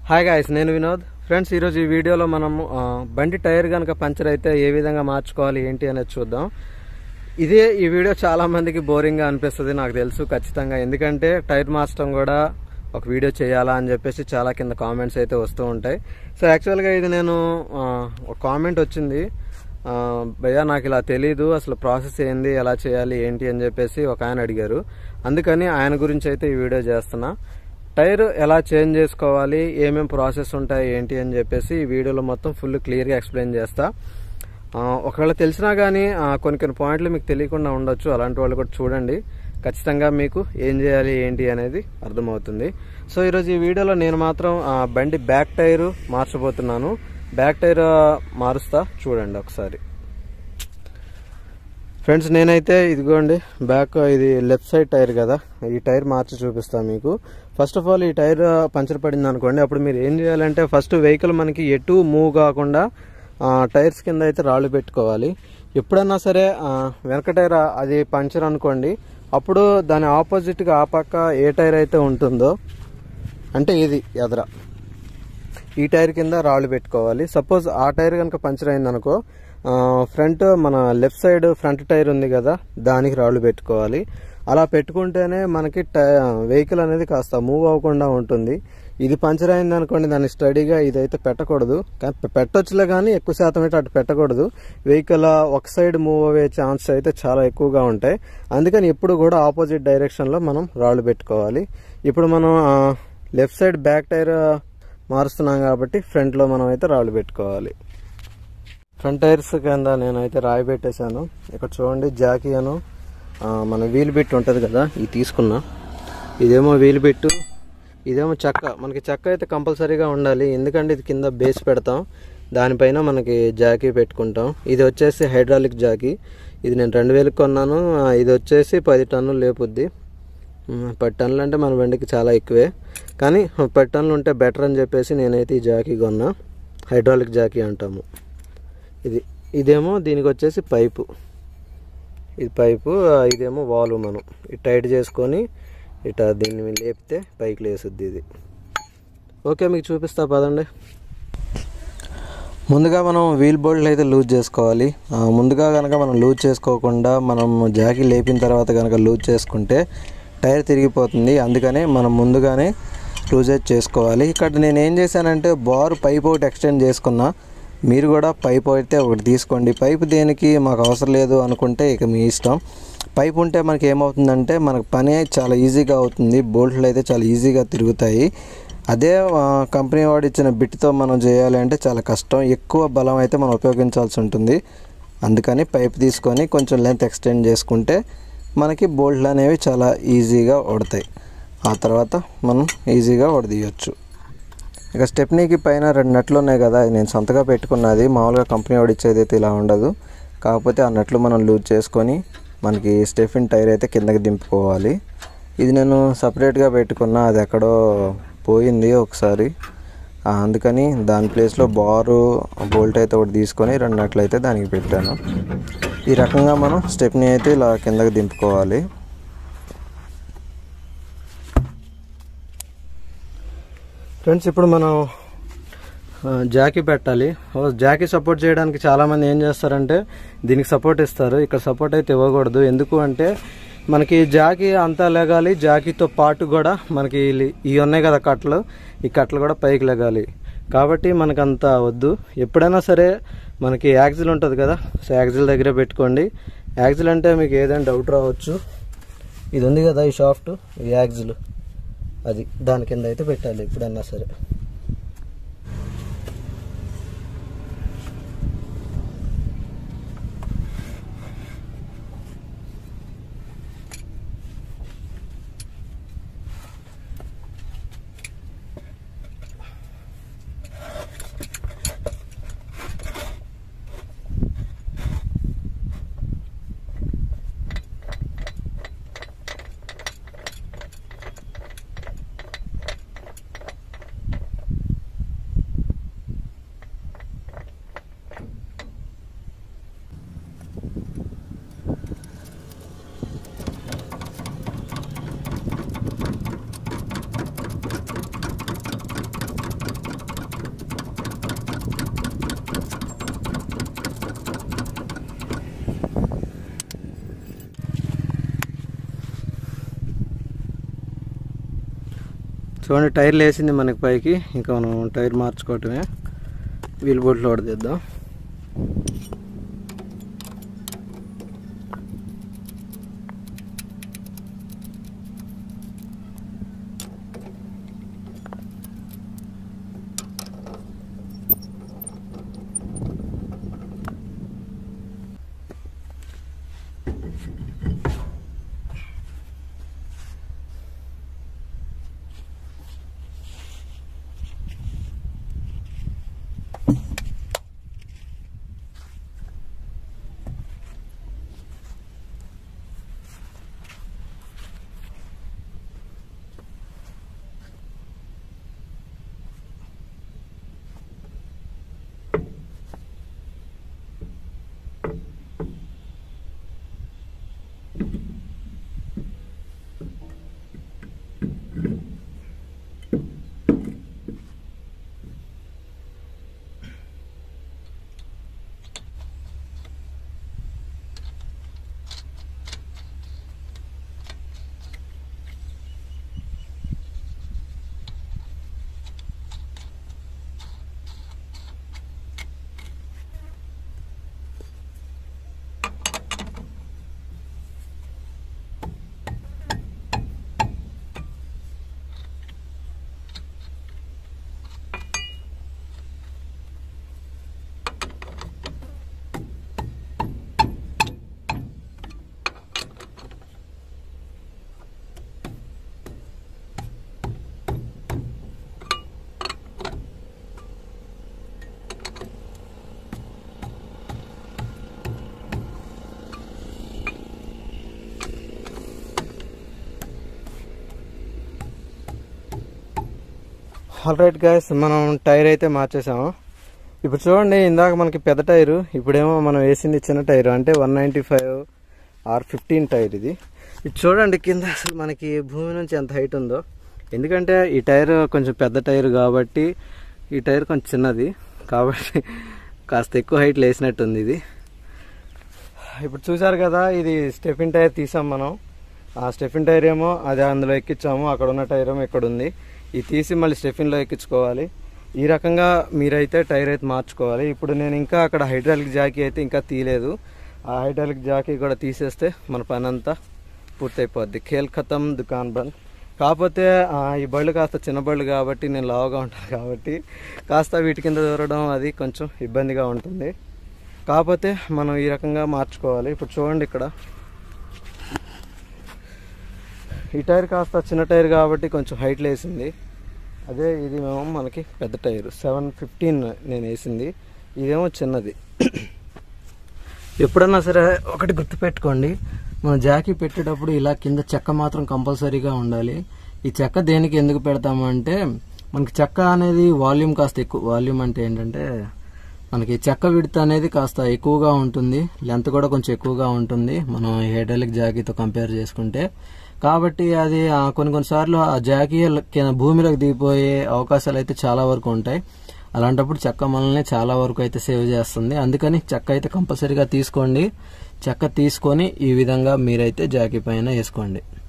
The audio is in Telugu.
హాయ్ గాయస్ నేను వినోద్ ఫ్రెండ్స్ ఈరోజు ఈ వీడియోలో మనం ఆ, బండి టైర్ కనుక పంచర్ అయితే ఏ విధంగా మార్చుకోవాలి ఏంటి అనేది చూద్దాం ఇదే ఈ వీడియో చాలా మందికి బోరింగ్గా అనిపిస్తుంది నాకు తెలుసు ఖచ్చితంగా ఎందుకంటే టైర్ మార్చడం కూడా ఒక వీడియో చేయాలా అని చెప్పేసి చాలా కింద కామెంట్స్ అయితే వస్తూ ఉంటాయి సో యాక్చువల్గా ఇది నేను ఆ, ఒక కామెంట్ వచ్చింది ఆ, భయ్యా నాకు ఇలా తెలీదు అసలు ప్రాసెస్ ఏంది ఎలా చేయాలి ఏంటి అని చెప్పేసి ఒక ఆయన అడిగారు అందుకని ఆయన గురించి అయితే ఈ వీడియో చేస్తున్నా టైర్ ఎలా చేంజ్ చేసుకోవాలి ఏమేం ప్రాసెస్ ఉంటాయి ఏంటి అని చెప్పేసి ఈ వీడియోలో మొత్తం ఫుల్ క్లియర్గా ఎక్స్ప్లెయిన్ చేస్తా ఆ, ఒకవేళ తెలిసినా కానీ ఆ, కొన్ని కొన్ని పాయింట్లు మీకు తెలియకుండా ఉండొచ్చు అలాంటి వాళ్ళు కూడా చూడండి ఖచ్చితంగా మీకు ఏం చేయాలి ఏంటి అనేది అర్థమవుతుంది సో ఈరోజు ఈ వీడియోలో నేను మాత్రం ఆ, బండి బ్యాక్ టైరు మార్చబోతున్నాను బ్యాక్ టైర్ ఆ, మారుస్తా చూడండి ఒకసారి ఫ్రెండ్స్ నేనైతే ఇదిగోండి బ్యాక్ ఇది లెఫ్ట్ సైడ్ టైర్ కదా ఈ టైర్ మార్చి చూపిస్తాను మీకు ఫస్ట్ ఆఫ్ ఆల్ ఈ టైర్ పంచర్ పడింది అనుకోండి అప్పుడు మీరు ఏం చేయాలంటే ఫస్ట్ వెహికల్ మనకి ఎటు మూవ్ కాకుండా ఆ, టైర్స్ కింద అయితే రాళ్ళు పెట్టుకోవాలి ఎప్పుడన్నా సరే ఆ, వెనక టైర్ అది పంచర్ అనుకోండి అప్పుడు దాని ఆపోజిట్గా ఆ పక్క ఏ టైర్ అయితే ఉంటుందో అంటే ఇది ఎదర ఈ టైర్ కింద రాళ్ళు పెట్టుకోవాలి సపోజ్ ఆ టైర్ కనుక పంచర్ అయింది అనుకో ఫ్రంట్ మన లెఫ్ట్ సైడ్ ఫ్రంట్ టైర్ ఉంది కదా దానికి రాళ్ళు పెట్టుకోవాలి అలా పెట్టుకుంటేనే మనకి వెహికల్ అనేది కాస్త మూవ్ అవ్వకుండా ఉంటుంది ఇది పంచర్ అయింది అనుకోండి దాన్ని స్టడీగా ఇదైతే పెట్టకూడదు కానీ పె- పెట్టొచ్చులే కానీ ఎక్కువ శాతం అయితే అటు పెట్టకూడదు వెహికల్ ఒక సైడ్ మూవ్ అయ్యే ఛాన్స్ అయితే చాలా ఎక్కువగా ఉంటాయి అందుకని ఎప్పుడు కూడా ఆపోజిట్ డైరెక్షన్లో మనం రాళ్ళు పెట్టుకోవాలి ఇప్పుడు మనం లెఫ్ట్ సైడ్ బ్యాక్ టైర్ మారుస్తున్నాం కాబట్టి ఫ్రంట్లో మనం అయితే రాళ్ళు పెట్టుకోవాలి ఫ్రంట్ టైర్స్ కింద నేనైతే రాయి పెట్టేశాను ఇక్కడ చూడండి జాకీ అను ఆ, మన వీల్ బిట్ ఉంటుంది కదా ఇది తీసుకున్నా ఇదేమో వీల్ బిట్టు ఇదేమో చెక్క మనకి చెక్క అయితే కంపల్సరీగా ఉండాలి ఎందుకంటే ఇది కింద బేస్ పెడతాం దానిపైన మనకి జాకీ పెట్టుకుంటాం ఇది వచ్చేసి హైడ్రాలిక్ జాకీ ఇది నేను రెండు వేలకు కొన్నాను ఆ, ఇది వచ్చేసి పది టన్నులు లేపుద్ది ఉమ్, పది టన్నులు అంటే మన బండికి చాలా ఎక్కువే కానీ పది టన్నులు ఉంటే బెటర్ అని చెప్పేసి నేనైతే ఈ జాకీ కొన్నా హైడ్రాలిక్ జాకీ అంటాము ఇది ఇదేమో దీనికి వచ్చేసి పైపు ఇది పైపు ఆ, ఇదేమో వాల్వ్ మనం ఇది టైట్ చేసుకొని ఇట దీన్ని లేపితే పైకి లేసుద్ది ఇది ఓకే మీకు చూపిస్తా పదండి ముందుగా మనం వీల్ బోల్ట్లు అయితే లూజ్ చేసుకోవాలి ఆ, ముందుగా కనుక మనం లూజ్ చేసుకోకుండా మనం జాకీ లేపిన తర్వాత కనుక లూజ్ చేసుకుంటే టైర్ తిరిగిపోతుంది అందుకని మనం ముందుగానే లూజ్ అయితే చేసుకోవాలి ఇక్కడ నేను ఏం చేశానంటే బార్ పైప్ ఒకటి ఎక్స్టెండ్ చేసుకున్నా మీరు కూడా పైప్ అయితే ఒకటి తీసుకోండి పైప్ దేనికి మాకు అవసరం లేదు అనుకుంటే ఇక మీ ఇష్టం పైప్ ఉంటే మనకి ఏమవుతుందంటే మనకు పని చాలా ఈజీగా అవుతుంది బోల్ట్లు అయితే చాలా ఈజీగా తిరుగుతాయి అదే ఆ, కంపెనీ వాడు ఇచ్చిన బిట్తో మనం చేయాలి అంటే చాలా కష్టం ఎక్కువ బలం అయితే మనం ఉపయోగించాల్సి ఉంటుంది అందుకని పైప్ తీసుకొని కొంచెం లెంత్ ఎక్స్టెండ్ చేసుకుంటే మనకి బోల్ట్లు అనేవి చాలా ఈజీగా ఉడతాయి ఆ తర్వాత మనం ఈజీగా ఉడదీయచ్చు ఇక స్టెప్నీకి పైన రెండు నట్లు ఉన్నాయి కదా అది నేను సొంతగా పెట్టుకున్నది మామూలుగా కంపెనీ వాడు ఇచ్చేది అయితే ఇలా ఉండదు కాకపోతే ఆ నట్లు మనం లూజ్ చేసుకొని మనకి స్టెఫిన్ టైర్ అయితే కిందకి దింపుకోవాలి ఇది నేను సపరేట్గా పెట్టుకున్నా అది ఎక్కడో పోయింది ఒకసారి ఆ, అందుకని దాని ప్లేస్లో బారు బోల్ట్ అయితే ఒకటి తీసుకొని రెండు నట్లు అయితే దానికి పెట్టాను ఈ రకంగా మనం స్టెప్ని అయితే ఇలా కిందకి దింపుకోవాలి ఫ్రెండ్స్ ఇప్పుడు మనం ఆ, జాకీ పెట్టాలి ఓ, జాకీ సపోర్ట్ చేయడానికి చాలా మంది ఏం చేస్తారంటే దీనికి సపోర్ట్ ఇస్తారు ఇక్కడ సపోర్ట్ అయితే ఇవ్వకూడదు ఎందుకు అంటే మనకి జాకీ అంతా లెగాలి జాకీతో పాటు కూడా మనకి ఇలి- ఇవి ఉన్నాయి కదా కట్టలు ఈ కట్టలు కూడా పైకి లెగాలి కాబట్టి మనకు అంత వద్దు ఎప్పుడైనా సరే మనకి యాక్సిల్ ఉంటుంది కదా సో యాక్సిల్ దగ్గర పెట్టుకోండి యాక్సిల్ అంటే మీకు ఏదైనా డౌట్ రావచ్చు ఇది ఉంది కదా ఈ షాఫ్ట్ ఈ యాక్సిల్ అది దాని కింద అయితే పెట్టాలి ఎప్పుడన్నా సరే చూడండి టైర్లు వేసింది మనకి పైకి ఇంకా మనం టైర్ మార్చుకోవటమే వీల్ బోట్లు కూడా తీద్దాం ఆల్ రైట్ గాయస్ మనం టైర్ అయితే మార్చేసాము ఇప్పుడు చూడండి ఇందాక మనకి పెద్ద టైరు ఇప్పుడేమో మనం వేసింది చిన్న టైరు అంటే one ninety five or fifteen tyre ఇది ఇది చూడండి కింద అసలు మనకి భూమి నుంచి ఎంత హైట్ ఉందో ఎందుకంటే ఈ టైర్ కొంచెం పెద్ద టైర్ కాబట్టి ఈ టైర్ కొంచెం చిన్నది కాబట్టి కాస్త ఎక్కువ హైట్ లేసినట్టుంది ఇది ఇప్పుడు చూసారు కదా ఇది స్టెఫిన్ టైర్ తీసాం మనం ఆ స్టెఫిన్ టైర్ ఏమో అది అందులో ఎక్కించాము అక్కడ ఉన్న టైర్ ఏమో ఇక్కడ ఉంది ఇది తీసి మళ్ళీ స్టెఫిన్లో ఎక్కించుకోవాలి ఈ రకంగా మీరైతే టైర్ అయితే మార్చుకోవాలి ఇప్పుడు నేను ఇంకా అక్కడ హైడ్రాలిక్ జాకీ అయితే ఇంకా తీయలేదు ఆ హైడ్రాలిక్ జాకీ కూడా తీసేస్తే మన పని అంతా పూర్తయిపోద్ది ఖేల్ ఖతం దుకాన్ బంద్ కాకపోతే ఆ, ఈ బళ్ళు కాస్త చిన్న బళ్ళు కాబట్టి నేను లావుగా ఉంటాను కాబట్టి కాస్త వీటి కింద దూరడం అది కొంచెం ఇబ్బందిగా ఉంటుంది కాకపోతే మనం ఈ రకంగా మార్చుకోవాలి ఇప్పుడు చూడండి ఇక్కడ ఈ టైర్ కాస్త చిన్న టైర్ కాబట్టి కొంచెం హైట్ వేసింది అదే ఇది మేము మనకి పెద్ద టైర్ సెవెన్ ఫిఫ్టీన్ నేను వేసింది ఇదేమో చిన్నది ఎప్పుడన్నా సరే ఒకటి గుర్తుపెట్టుకోండి మనం జాకీ పెట్టేటప్పుడు ఇలా కింద చెక్క మాత్రం కంపల్సరీగా ఉండాలి ఈ చెక్క దేనికి ఎందుకు పెడతాము అంటే మనకి చెక్క అనేది వాల్యూమ్ కాస్త ఎక్కువ వాల్యూమ్ అంటే ఏంటంటే మనకి చెక్క విడత అనేది కాస్త ఎక్కువగా ఉంటుంది లెంత్ కూడా కొంచెం ఎక్కువగా ఉంటుంది మనం హైడ్రాలిక్ జాకీతో కంపేర్ చేసుకుంటే కాబట్టి అది ఆ, కొన్ని కొన్నిసార్లు ఆ జాకీ కింద భూమిలోకి దిగిపోయే అవకాశాలు అయితే చాలా వరకు ఉంటాయి అలాంటప్పుడు చెక్క మనల్ని చాలా వరకు అయితే సేవ్ చేస్తుంది అందుకని చెక్క అయితే కంపల్సరీగా తీసుకోండి చెక్క తీసుకొని ఈ విధంగా మీరైతే జాకీ పైన వేసుకోండి